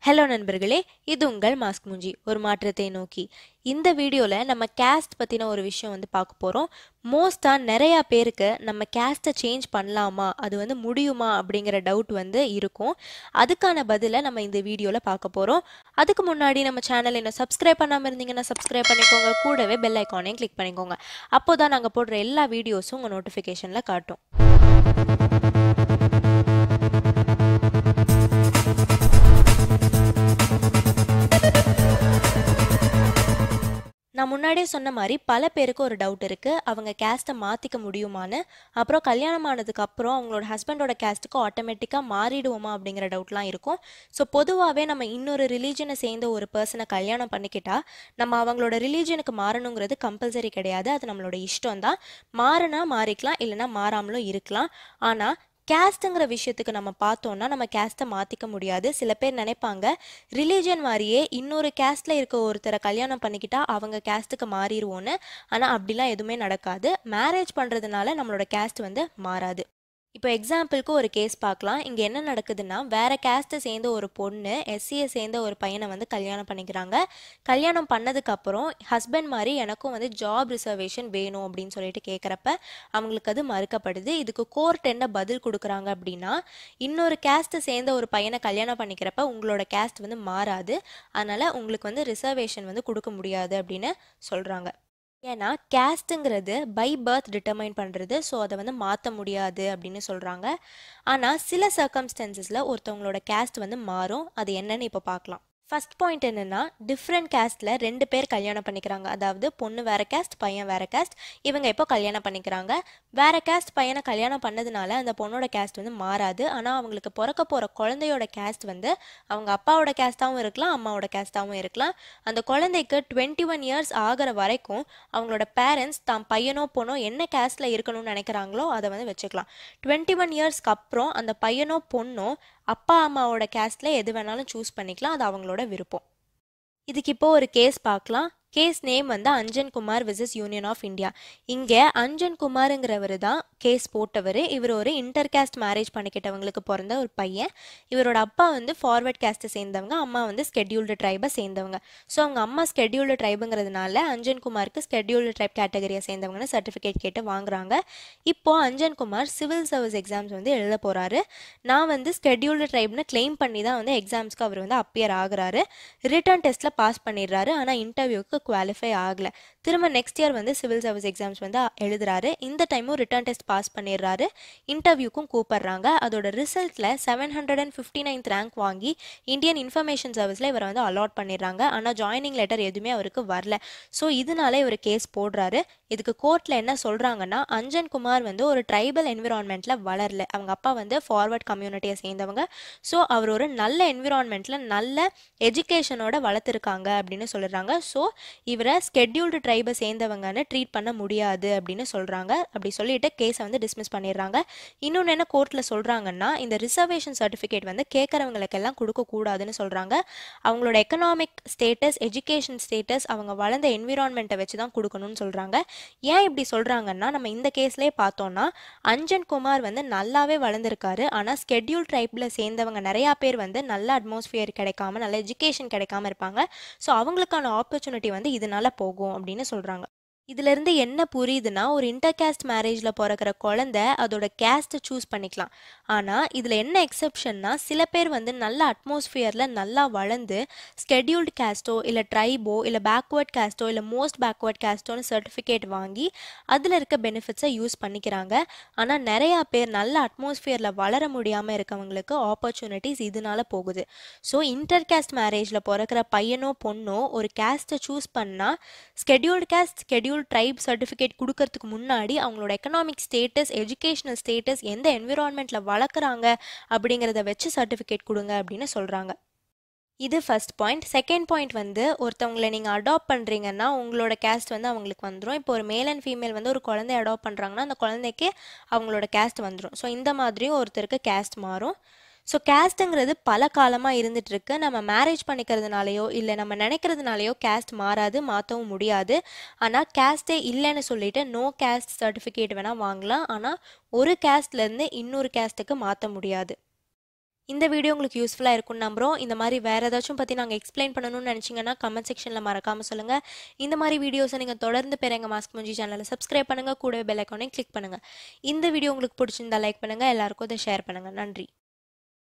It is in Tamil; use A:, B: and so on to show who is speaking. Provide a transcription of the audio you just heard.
A: ஹலோ நண்பர்களே இது உங்கள் மாஸ்க் மூஞ்சி ஒரு மாற்றத்தை நோக்கி இந்த வீடியோவில் நம்ம கேஸ்ட் பற்றின ஒரு விஷயம் வந்து பார்க்க போகிறோம் மோஸ்ட்டாக நிறையா பேருக்கு நம்ம கேஸ்ட்டை சேஞ்ச் பண்ணலாமா அது வந்து முடியுமா அப்படிங்கிற டவுட் வந்து இருக்கும் அதுக்கான பதிலை நம்ம இந்த வீடியோவில் பார்க்க போகிறோம் அதுக்கு முன்னாடி நம்ம சேனல் இன்னும் சப்ஸ்கிரைப் பண்ணாமல் இருந்தீங்கன்னா சப்ஸ்கிரைப் பண்ணிக்கோங்க கூடவே பெல் ஐக்கானையும் கிளிக் பண்ணிக்கோங்க அப்போ தான் நாங்கள் போடுற எல்லா வீடியோஸும் உங்கள் நோட்டிஃபிகேஷனில் காட்டும் நான் முன்னாடியே சொன்ன மாதிரி பல பேருக்கு ஒரு டவுட் இருக்குது அவங்க கேஸ்ட்டை மாற்றிக்க முடியுமான்னு அப்புறம் கல்யாணம் ஆனதுக்கு அப்புறம் அவங்களோட ஹஸ்பண்டோட கேஸ்ட்டுக்கு ஆட்டோமேட்டிக்காக மாறிடுவோமா அப்படிங்கிற டவுட்லாம் இருக்கும் ஸோ பொதுவாகவே நம்ம இன்னொரு ரிலீஜனை சேர்ந்த ஒரு பர்சனை கல்யாணம் பண்ணிக்கிட்டா நம்ம அவங்களோட ரிலீஜனுக்கு மாறணுங்கிறது கம்பல்சரி கிடையாது அது நம்மளோட இஷ்டம் தான் மாறினா மாறிக்கலாம் இல்லைனா மாறாமலும் இருக்கலாம் ஆனால் கேஸ்ட்டுங்கிற விஷயத்துக்கு நம்ம பார்த்தோன்னா நம்ம கேஸ்ட்டை மாற்றிக்க முடியாது சில பேர் நினைப்பாங்க ரிலீஜன் மாதிரியே இன்னொரு கேஸ்ட்டில் இருக்க ஒருத்தரை கல்யாணம் பண்ணிக்கிட்டா அவங்க கேஸ்ட்டுக்கு மாறிடுவோன்னு ஆனால் அப்படிலாம் எதுவுமே நடக்காது மேரேஜ் பண்ணுறதுனால நம்மளோட கேஸ்ட் வந்து மாறாது இப்போ எக்ஸாம்பிளுக்கு ஒரு கேஸ் பார்க்கலாம் இங்கே என்ன நடக்குதுன்னா வேற கேஸ்ட்டை சேர்ந்த ஒரு பொண்ணு எஸ்சியை சேர்ந்த ஒரு பையனை வந்து கல்யாணம் பண்ணிக்கிறாங்க கல்யாணம் பண்ணதுக்கப்புறம் ஹஸ்பண்ட் மாதிரி எனக்கும் வந்து ஜாப் ரிசர்வேஷன் வேணும் அப்படின்னு சொல்லிட்டு கேட்குறப்ப அவங்களுக்கு அது மறுக்கப்படுது இதுக்கு கோர்ட் என்ன பதில் கொடுக்குறாங்க அப்படின்னா இன்னொரு கேஸ்ட்டை சேர்ந்த ஒரு பையனை கல்யாணம் பண்ணிக்கிறப்ப உங்களோட கேஸ்ட் வந்து மாறாது அதனால் உங்களுக்கு வந்து ரிசர்வேஷன் வந்து கொடுக்க முடியாது அப்படின்னு சொல்கிறாங்க ஏன்னா கேஸ்ட்டுங்கிறது பை பர்த் டிட்டர்மைன் பண்ணுறது ஸோ அதை வந்து மாற்ற முடியாது அப்படின்னு சொல்கிறாங்க ஆனால் சில சர்க்கம்ஸ்டன்சஸில் ஒருத்தவங்களோட கேஸ்ட் வந்து மாறும் அது என்னன்னு இப்போ பார்க்கலாம் ஃபர்ஸ்ட் பாயிண்ட் என்னென்னா டிஃப்ரெண்ட் கேஸ்ட்டில் ரெண்டு பேர் கல்யாணம் பண்ணிக்கிறாங்க அதாவது பொண்ணு வேற கேஸ்ட் பையன் வேற கேஸ்ட் இவங்க இப்போ கல்யாணம் பண்ணிக்கிறாங்க வேற கேஸ்ட் பையனை கல்யாணம் பண்ணதுனால அந்த பொண்ணோட கேஸ்ட் வந்து மாறாது ஆனால் அவங்களுக்கு பிறக்க போகிற குழந்தையோட கேஸ்ட் வந்து அவங்க அப்பாவோட கேஸ்ட்டாகவும் இருக்கலாம் அம்மாவோட கேஸ்ட்டாகவும் இருக்கலாம் அந்த குழந்தைக்கு டுவெண்ட்டி ஒன் இயர்ஸ் ஆகிற வரைக்கும் அவங்களோட பேரண்ட்ஸ் தான் பையனோ பொண்ணோ என்ன கேஸ்ட்டில் இருக்கணும்னு நினைக்கிறாங்களோ அதை வந்து வச்சுக்கலாம் டுவெண்ட்டி ஒன் இயர்ஸ்க்கு அப்புறம் அந்த பையனோ பொண்ணோ அப்பா அம்மாவோட கேஸ்ட்டில் எது வேணாலும் சூஸ் பண்ணிக்கலாம் அது அவங்களோட விருப்பம் இதுக்கு இப்போ ஒரு கேஸ் பார்க்கலாம் கேஸ் நேம் வந்து Anjan Kumar versus union of India இங்கே அஞ்சன் குமாருங்கிறவர் தான் கேஸ் போட்டவர் இவர் ஒரு இன்டர் கேஸ்ட் மேரேஜ் பண்ணிக்கிட்டவங்களுக்கு பிறந்த ஒரு பையன் இவரோட அப்பா வந்து ஃபார்வர்ட் கேஸ்ட்டை சேர்ந்தவங்க அம்மா வந்து ஸ்கெட்யூல்டு ட்ரைபை சேர்ந்தவங்க ஸோ அவங்க அம்மா ஸ்கெட்யூல்டு ட்ரைபுங்கிறதுனால அஞ்சன் குமாருக்கு ஸ்கெட்யூல்டு ட்ரைப் கேட்டகரியை சேர்ந்தவங்கன்னு சர்டிஃபிகேட் கேட்டு வாங்குறாங்க இப்போது Anjan Kumar civil service exams வந்து எழுத போகிறாரு நான் வந்து ஸ்கெட்யூல்டு ட்ரைப்னு கிளைம் பண்ணி தான் வந்து எக்ஸாம்ஸ்க்கு அவர் வந்து அப்பியர் ஆகுறாரு ரிட்டர்ன் டெஸ்ட்டில் பாஸ் பண்ணிடுறாரு ஆனால் இன்டர்வியூக்கு குவாலிஃபை ஆகலை திரும்ப நெக்ஸ்ட் இயர் வந்து சிவில் சர்வீஸ் எக்ஸாம்ஸ் வந்து எழுதுறாரு இந்த டைமும் ரிட்டர்ன் டெஸ்ட் பாஸ் பண்ணிடுறாரு இன்டர்வியூக்கும் கூப்பிடுறாங்க அதோட ரிசல்ட்டில் seven hundred and fifty ninth rank வாங்கி இந்தியன் இன்ஃபர்மேஷன் சர்வீஸில் இவரை வந்து அலாட் பண்ணிடுறாங்க ஆனால் ஜாயினிங் லெட்டர் எதுவுமே அவருக்கு வரல ஸோ இதனால இவர் கேஸ் போடுறாரு இதுக்கு கோர்ட்டில் என்ன சொல்கிறாங்கன்னா அஞ்சன் குமார் வந்து ஒரு ட்ரைபல் என்விரான்மெண்ட்டில் வளரல அவங்க அப்பா வந்து ஃபார்வர்ட் கம்யூனிட்டியை சேர்ந்தவங்க ஸோ அவர் ஒரு நல்ல என்விரான்மெண்ட்டில் நல்ல எஜுகேஷனோட வளர்த்துருக்காங்க அப்படின்னு சொல்லிடுறாங்க ஸோ இவரை ஸ்கெட்யூல்டு ட்ரைபை சேர்ந்தவங்கன்னு ட்ரீட் பண்ண முடியாது அப்படின்னு சொல்கிறாங்க அப்படி சொல்லிட்டு கேஸை வந்து டிஸ்மிஸ் பண்ணிடுறாங்க இன்னொன்று என்ன கோர்ட்டில் சொல்கிறாங்கன்னா இந்த ரிசர்வேஷன் சர்டிஃபிகேட் வந்து கேட்குறவங்களுக்கெல்லாம் கொடுக்கக்கூடாதுன்னு சொல்கிறாங்க அவங்களோட எக்கனாமிக் ஸ்டேட்டஸ் எஜுகேஷன் ஸ்டேட்டஸ் அவங்க வளர்ந்த என்விரான்மெண்ட்டை வச்சு தான் கொடுக்கணும்னு சொல்கிறாங்க ஏன் இப்படி சொல்கிறாங்கன்னா நம்ம இந்த கேஸ்லேயே பார்த்தோன்னா அஞ்சன் குமார் வந்து நல்லாவே வளர்ந்துருக்காரு ஆனால் ஸ்கெட்யூல் ட்ரைப்பில் சேர்ந்தவங்க நிறையா பேர் வந்து நல்ல அட்மாஸ்ஃபியர் கிடைக்காம நல்ல எஜுகேஷன் கிடைக்காம இருப்பாங்க ஸோ அவங்களுக்கான ஆப்பர்ச்சுனிட்டி வந்து இதனால போகும் அப்படின்னு சொல்கிறாங்க இதிலிருந்து என்ன புரியுதுன்னா ஒரு இன்டர் கேஸ்ட் மேரேஜில் பிறக்கிற குழந்தை அதோட கேஸ்ட்டை சூஸ் பண்ணிக்கலாம் ஆனால் இதில் என்ன எக்ஸப்ஷன்னா சில பேர் வந்து நல்ல அட்மாஸ்ஃபியரில் நல்லா வளர்ந்து ஸ்கெட்யூல்டு கேஸ்ட்டோ இல்லை ட்ரைபோ இல்லை பேக்வேர்ட் கேஸ்ட்டோ இல்லை மோஸ்ட் பேக்வேர்ட் கேஸ்ட்டோன்னு சர்டிஃபிகேட் வாங்கி அதில் இருக்க பெனிஃபிட்ஸை யூஸ் பண்ணிக்கிறாங்க ஆனால் நிறையா பேர் நல்ல அட்மாஸ்ஃபியரில் வளர முடியாமல் இருக்கவங்களுக்கு ஆப்பர்ச்சுனிட்டிஸ் இதனால போகுது ஸோ இன்டர் கேஸ்ட் மேரேஜில் பிறக்கிற பையனோ பொண்ணோ ஒரு கேஸ்ட்டை சூஸ் பண்ணால் scheduled caste schedule tribe certificate கொடுக்கறதுக்கு முன்னாடி அவங்களோட எக்கனாமிக் ஸ்டேட்டஸ் எஜுகேஷனல் ஸ்டேட்டஸ் எந்த என்விரான்மெண்ட்டில் வளர்க்குறாங்க அப்படிங்கிறத வச்சு சர்டிஃபிகேட் கொடுங்க அப்படின்னு சொல்கிறாங்க இது ஃபர்ஸ்ட் பாயிண்ட் செகண்ட் பாயிண்ட் வந்து ஒருத்தவங்களை நீங்கள் அடாப்ட் பண்ணுறீங்கன்னா உங்களோட கேஸ்ட் வந்து அவங்களுக்கு வந்துடும் இப்போ ஒரு மேல் அண்ட் ஃபீமேல் வந்து ஒரு குழந்தைய அடாப்ட் பண்ணுறாங்கன்னா அந்த குழந்தைக்கு அவங்களோட கேஸ்ட் வந்துடும் ஸோ இந்த மாதிரியும் ஒருத்தருக்கு கேஸ்ட் மாறும் ஸோ கேஸ்ட்டுங்கிறது பல காலமாக இருந்துகிட்ருக்கு நம்ம மேரேஜ் பண்ணிக்கிறதுனாலையோ இல்லை நம்ம நினைக்கிறதுனாலையோ கேஸ்ட் மாறாது மாற்றவும் முடியாது ஆனால் கேஸ்ட்டே இல்லைன்னு சொல்லிட்டு நோ கேஸ்ட் சர்டிஃபிகேட் வேணால் வாங்கலாம் ஆனால் ஒரு கேஸ்ட்லேருந்து இன்னொரு கேஸ்ட்டுக்கு மாற்ற முடியாது இந்த வீடியோ உங்களுக்கு யூஸ்ஃபுல்லாக இருக்கும்னு நம்புகிறோம் இந்த மாதிரி வேறு ஏதாச்சும் பற்றி நாங்கள் எக்ஸ்பிளைன் பண்ணணும்னு நினச்சிங்கன்னா கமெண்ட் செக்ஷனில் மறக்காமல் சொல்லுங்கள் இந்த மாதிரி வீடியோஸை நீங்கள் தொடர்ந்து பெற எங்கள் மாஸ்க் மஞ்சி சேனலை சப்ஸ்கிரைப் பண்ணுங்கள் கூடவே பெல் ஐக்கானையும் கிளிக் பண்ணுங்கள் இந்த வீடியோ உங்களுக்கு பிடிச்சிருந்தா லைக் பண்ணுங்கள் எல்லாருக்கும் அதை ஷேர் பண்ணுங்கள் நன்றி